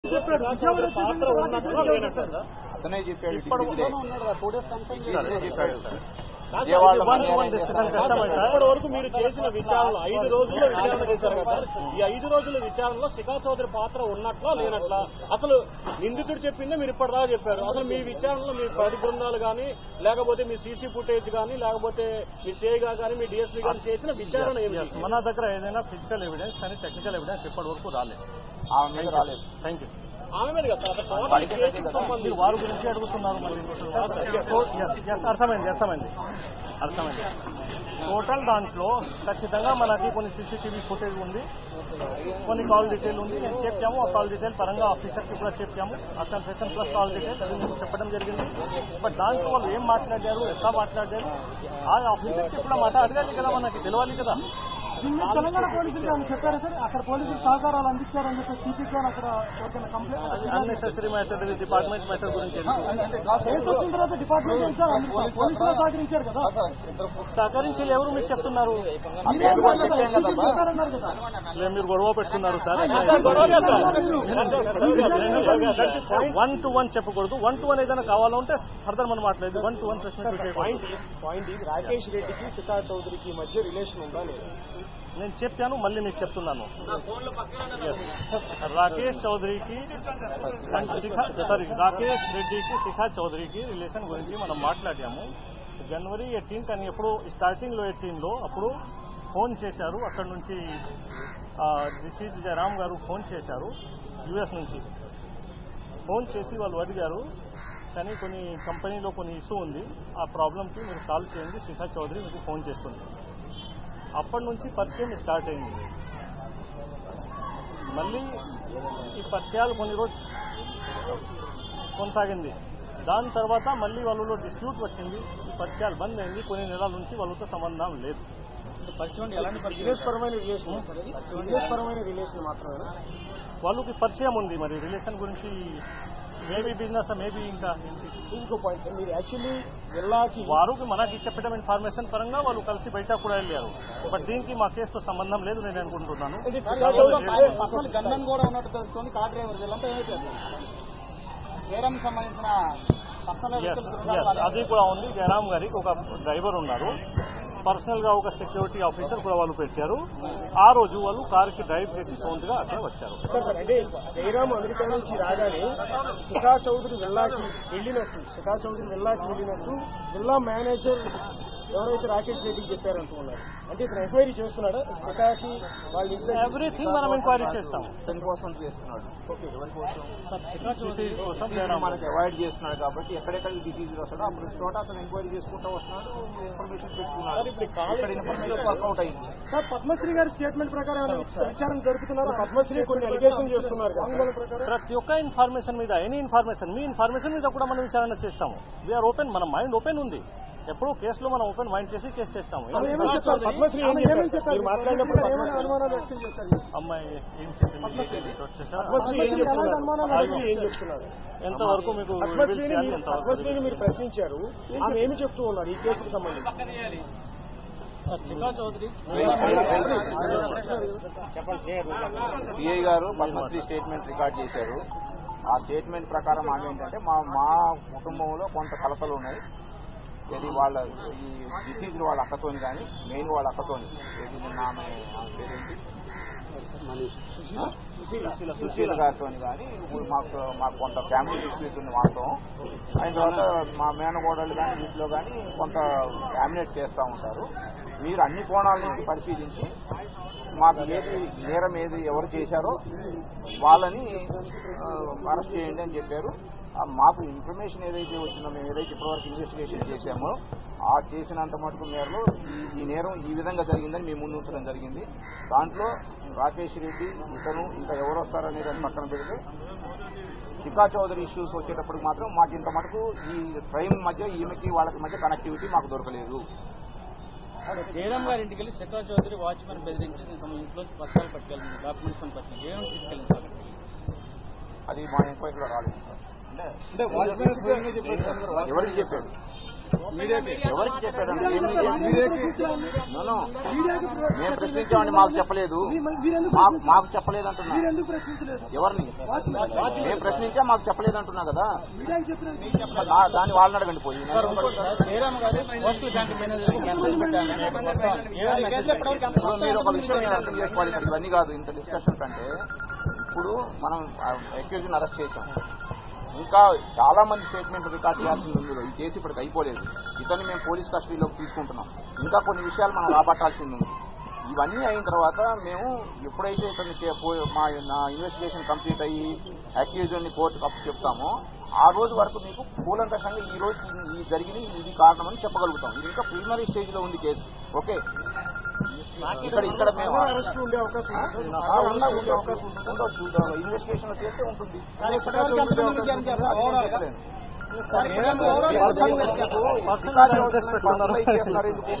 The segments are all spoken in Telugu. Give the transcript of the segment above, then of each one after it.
చెప్పాడు విజయవాడ పాత్ర ఉన్నట్టు లేనట్టు అతనే చెప్పాడు ఇప్పుడు డిగ్రీ ఉన్నాడు టూ డేస్ కంపెనీ అతనే చెప్పాడు కాదు, విజయవాడ ఇవాళ మధ్యాహ్నం ఇవాళ discussion కష్టమైంది సార్. ఇప్పటి వరకు మీరు చేసిన విచారణ ఐదు రోజుల్లో విచారణ చేశారు కదా ఈ ఐదు రోజుల విచారణలో శిఖా చౌదరి పాత్ర ఉన్నట్లా లేనట్లా అసలు నిందితుడు చెప్పిందే మీరు ఇప్పటిదాకా చెప్పారు అసలు మీ విచారణలో మీ పది బృందాలు కానీ లేకపోతే మీ సీసీ ఫుటేజ్ కానీ లేకపోతే మీ సేగా కానీ మీ డిఎస్పీ కానీ చేసిన విచారణ ఏమి మన దగ్గర ఏదైనా ఫిజికల్ ఎవిడెన్స్ కానీ టెక్నికల్ ఎవిడెన్స్ ఇప్పటి వరకు రాలేదు ఆమె మీద రాలేదు థ్యాంక్ యూ ఆమె మీద కదా సార్ టోటల్ కేసుకు సంబంధించి మీరు వారి గురించి అడుగుతున్నారు మళ్ళీ Yes, yes, అర్థమైంది అర్థమైంది అర్థమైంది టోటల్ దాంట్లో ఖచ్చితంగా మనకి కొన్ని సీసీటీవీ ఫుటేజ్ ఉంది కొన్ని కాల్ డీటెయిల్ ఉంది నేను చెప్పాము ఆ కాల్ డీటెయిల్ పరంగా ఆఫీసర్కి కూడా చెప్పాము ఆ కన్ఫెషన్ ప్లస్ కాల్ డీటెయిల్ అది మీకు చెప్పడం జరిగింది బట్ దాంట్లో వాళ్ళు ఏం మాట్లాడారు ఎట్లా మాట్లాడారు ఆ ఆఫీసర్కి కూడా మాట అడగాలి కదా మనకి తెలియాలి కదా దీన్ని తెలంగాణ పోలీసులు అని చెప్పారు సార్ అక్కడ పోలీసులు సహకారాలు అందించారని చెప్పి సిపికి అక్కడ ఎవరికైనా complaint unnecessary matter department matter గురించి ఎందుకు? కేసు వచ్చిన తర్వాత డిపార్ట్మెంట్ సార్ అందరూ పోలీసులు సహకరించారు కదా సహకరించి ఎవరు మీకు చెప్తున్నారు మీరే చెప్పారన్నారు కదా లేదు, మీరు గొడవ పెట్టుకున్నారు sir point one to one చెప్పకూడదు వన్ టు వన్ ఏదైనా కావాలంటే ఫర్దర్ మనం మాట్లాడదు వన్ టు వన్ ప్రశ్న పాయింట్ పాయింట్ ఇది రాకేష్ రెడ్డికి శిఖా చౌదరికి మధ్య రిలేషన్ ఉందా లేదా నేను చెప్పాను మళ్ళీ మీకు చెప్తున్నాను Yes. రాకేష్ చౌదరికి అండ్ శిఖా సారీ రాకేష్ రెడ్డికి శిఖా చౌదరికి రిలేషన్ గురించి మనం మాట్లాడాము జనవరి ఎయిటీన్త్ అని ఎప్పుడు స్టార్టింగ్ లో ఎయిటీన్ లో అప్పుడు ఫోన్ చేశారు అక్కడ నుంచి డిసిజ్ జయరామ్ గారు ఫోన్ చేశారు యుఎస్ నుంచి ఫోన్ చేసి వాళ్ళు అడిగారు కానీ కొన్ని కంపెనీలో కొన్ని ఇష్యూ ఉంది ఆ ప్రాబ్లంకి మీరు సాల్వ్ చేయండి శిఖా చౌదరి మీకు ఫోన్ చేస్తుంది అప్పటి నుంచి పరిచయం స్టార్ట్ అయింది మళ్ళీ ఈ పరిచయాలు కొన్ని రోజు కొనసాగింది దాని తర్వాత మళ్ళీ వాళ్ళలో డిస్ప్యూట్ వచ్చింది ఈ పరిచయాలు బంద్ అయింది కొన్ని నెలల నుంచి వాళ్ళతో సంబంధం లేదు పరిచయం ఎలాంటి బిజినెస్ పరమైన రిలేషన్ బిజినెస్ పరమైన రిలేషన్ మాత్రమే వాళ్ళకి పరిచయం ఉంది మరి రిలేషన్ గురించి మేబీ బిజినెస్ మేబీ ఇంకా ఇంకో పాయింట్ సార్ మీరు యాక్చువల్లీ జిల్లాకి వారికి మనకి చెప్పడం ఇన్ఫర్మేషన్ పరంగా వాళ్ళు కలిసి బయట కూడా వెళ్ళారు బట్ దీనికి మా కేసుతో సంబంధం లేదు నేను అనుకుంటున్నాను పక్కన గన్మెన్ కూడా ఉన్నట్టు తెలుసుకొని కార్ డ్రైవర్ వీళ్ళంతా ఏమైపోయారు కేరం సంబంధించిన పక్కన ఎస్ ఎస్ అది కూడా ఉంది జయరామ్ గారికి ఒక డ్రైవర్ ఉన్నారు పర్సనల్ గా ఒక సెక్యూరిటీ ఆఫీసర్ కూడా వాళ్ళు పెట్టారు ఆ రోజు వాళ్ళు కార్ కి డ్రైవ్ చేసి సొంతగా అక్కడ వచ్చారు సార్ సార్ అంటే జయరామ్ అమెరికా నుంచి రాగానే శిఖా చౌదరి విల్లాకి వెళ్ళినట్టు శిఖా చౌదరి విల్లాకి వెళ్ళినట్టు విల్లా మేనేజర్ ఎవరైతే రాకేష్ రెడ్డికి చెప్పారనుకున్నారు అంటే ఇతను ఎంక్వైరీ చేస్తున్నాడా శిఖాకి వాళ్ళ ఇద్దరు ఎవ్రీథింగ్ మనం ఎంక్వైరీ చేస్తాం అతని కోసం చేస్తున్నాడు ఎవరి కోసం డిసీజ్ కోసం డిసీజ్ జయరామ్ మనకి అవాయిడ్ చేస్తున్నాడు కాబట్టి ఎక్కడెక్కడ డిసీజ్ వస్తాడో అప్పుడు చోట అతను ఎంక్వైరీ చేసుకుంటూ వస్తున్నాడు ఇన్ఫర్మేషన్ పెట్టుకున్నాడు ఇప్పుడు కాల్ ఇక్కడ ఇన్ఫర్మేషన్ వర్కౌట్ అయింది సార్ పద్మశ్రీ గారి స్టేట్మెంట్ ప్రకారం ఏమైనా విచారణ జరుపుతున్నారు పద్మశ్రీ కొన్ని అలిగేషన్ చేస్తున్నారు కదా. వాంగ్మూలం ప్రకారం ప్రతి ఒక్క ఇన్ఫర్మేషన్ మీద ఎనీ ఇన్ఫర్మేషన్ మీ ఇన్ఫర్మేషన్ మీద కూడా మనం విచారణ చేస్తాము వీఆర్ ఓపెన్ మన మైండ్ ఓపెన్ ఉంది ఎప్పుడూ కేసులో మనం ఓపెన్ మైండ్ చేసి కేసు చేస్తాము ఆమె ఏమని చెప్పారు పద్మశ్రీ ఏం ఆమె ఏమని చెప్పారు? చెప్పారు మీరు మాట్లాడినప్పుడు ఏమైనా పద్మశ్రీ- అనుమానాలు వ్యక్తం చేశారు అమ్మాయి ఏం చెప్పింది వచ్చేసా పద్మశ్రీ ఏం చెప్తున్నారు పద్మశ్రీ ఏం చెప్తున్నారు ఎంతవరకు మీకు రివీల్ పద్మశ్రీని చేయాలి మీరు- ఎంతవరకు పద్మశ్రీని మీరు ప్రశ్నించారు ఆమె ఏమి చెప్తూ ఉన్నారు ఈ కేసుకు సంబంధించి సిఐ గారు పద్మశ్రీ స్టేట్మెంట్ రికార్డ్ చేశారు ఆ స్టేట్మెంట్ ప్రకారం ఆమె ఏంటంటే మా మా కుటుంబంలో కొంత కలతలు ఉన్నాయి ఇది వాళ్ళ ఈ డిసీజ్ వాళ్ళ అక్కతోని కానీ మెయిన్ వాళ్ళ అక్కతోని ఇది నిన్న ఆమె ఆమె పేరేంటి ఆ? సుశీల గారితో కానీ ఇప్పుడు మాకు మాకు కొంత ఫ్యామిలీ డిస్ప్యూట్ ఉంది వాస్తవం అయిన తర్వాత మా మేనగోడలు కానీ వీటిలో కానీ కొంత డామినేట్ చేస్తూ ఉంటారు మీరు అన్ని కోణాల నుంచి పరిశీలించి మాకు ఏది నేరం ఏది ఎవరు చేశారో వాళ్ళని ఆ, అరెస్ట్ చేయండి అని చెప్పారు ఆ, మాకు ఇన్ఫర్మేషన్ ఏదైతే వచ్చిందో మేము ఏదైతే ఇప్పటివరకు ఇన్వెస్టిగేషన్ చేశామో ఆ చేసినంత మటుకు మేరలో ఈ- ఈ నేరం ఈ విధంగా జరిగిందని మేము ముందు ఉంచడం జరిగింది దాంట్లో రాకేష్ రెడ్డి ఇతను ఇంకా ఎవరు వస్తారనేది అది పక్కన పెడితే శిఖా చౌదరి ఇష్యూస్ వచ్చేటప్పటికి మాత్రం మాకు ఇంత మటుకు ఈ క్రైమ్ మధ్య ఈమెకి వాళ్ళకి మధ్య కనెక్టివిటీ మాకు దొరకలేదు జయరామ్ గారి ఇంటికి వెళ్ళి శేఖర్ చౌదరి వాచ్మెన్ బెదిరించి తమ ఇంట్లో పత్రాలు పట్టుకెళ్ళింది డాక్యుమెంట్స్ అని పట్టుకెళ్ళి ఏమేమి తీసుకెళ్ళింది సార్ అది మా ఎంక్వైరీలో రాలేదు సార్. అంటే ఎవరికి చెప్పాడు ఎవరికి చెప్పాడు మేము ప్రశ్నించామని మాకు చెప్పలేదు మాకు- మాకు చెప్పలేదు అంటున్నా ఎవరిని మేము ప్రశ్నించా మాకు చెప్పలేదు అంటున్నా కదా దా- దాన్ని వాళ్ళని అడగండి పోయి జయరామ్ గారు పోస్టల్ బ్యాంక్ మేనేజర్ మెసేజ్ పెట్టాను ఇప్పుడు మీరు ఒక విషయం మీరు అర్థం చేసుకోవాలి ఇక్కడ ఇవన్నీ కాదు ఇంత డిస్కషన్స్ అంటే ఇప్పుడు మనం అక్యూజ్ అరెస్ట్ చేశాం ఇంకా చాలా మంది స్టేట్మెంట్ రికార్డ్ చేయాల్సింది ఉంది ఈ కేసు ఇప్పటికి అయిపోలేదు ఇతన్ని మేము పోలీస్ కస్టడీలోకి తీసుకుంటున్నాం ఇంకా కొన్ని విషయాలు మనం రాబట్టాల్సింది ఉంది ఇవన్నీ అయిన తర్వాత మేము ఎప్పుడైతే ఇతన్ని చే- పో- మా నా ఇన్వెస్టిగేషన్ కంప్లీట్ అయ్యి అక్యూజ్ ని కోర్టుకు అప్పు చెప్తామో ఆ రోజు వరకు మీకు కూలంకషంగా ఈ రోజు ఈ- ఈ జరిగిన ఇది కారణమని చెప్పగలుగుతాం ఇది ఇంకా ప్రిలిమినరీ స్టేజ్ లో ఉంది కేసు ఓకే ఇక్కడ ఇక్కడ మేము ఆ, ఉన్న ఉండే అవకాశం ఉంటుంది. ఉండొచ్చు. ఇన్వెస్టిగేషన్ లో చేస్తే ఉంటుంది అది నేను చెప్పలేను. అప్లై చేస్తున్నారు ఎందుకు?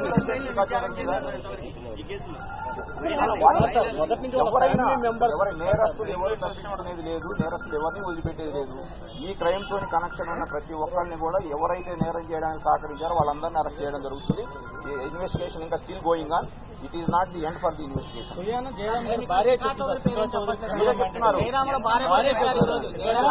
ఎవరైనా ఎవరి నేరస్తులు ఎవరు తప్పించడం అనేది లేదు నేరస్తులు ఎవరిని వదిలిపెట్టేది లేదు ఈ క్రైమ్ తోని కనెక్షన్ ఉన్న ప్రతి ఒక్కరిని కూడా ఎవరైతే నేరం చేయడానికి సహకరించారో వాళ్ళందరినీ అరెస్ట్ చేయడం జరుగుతుంది ఈ ఇన్వెస్టిగేషన్ ఇంకా still going on it is not the end for the investigation సుయాన జయరామ్ గారి భార్య చెప్తున్నారు శిఖా చౌదరి మీరే చెప్తున్నారు భార్య చెప్తున్నారు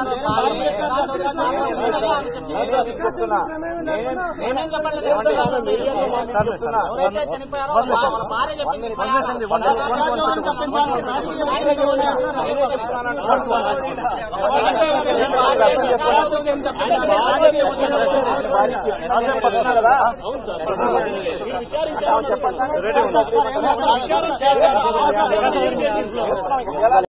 నేనే మీకు చెప్తున్నా నేనే- నేనేం చెప్పట్లేదు ఏమండి? సర్లే, చెప్తున్నా. సర్లే. ఎవరైతే చనిపోయారో వన్ నిమిషం. వాళ్ళ భార్య చెప్పింది వన్ నిమిషం, వన్ నిమిషం, వన్ నిమిషం, వన్ నిమిషం. ఆయనే చెప్తున్నారు. ఆయనే చెప్తున్నారు. అదే పడుతున్నా కదా అవును సార్ మీరు విచారించారు చెప్పండి రెడీ ఉన్నా. చెప్పండి. విచారించారు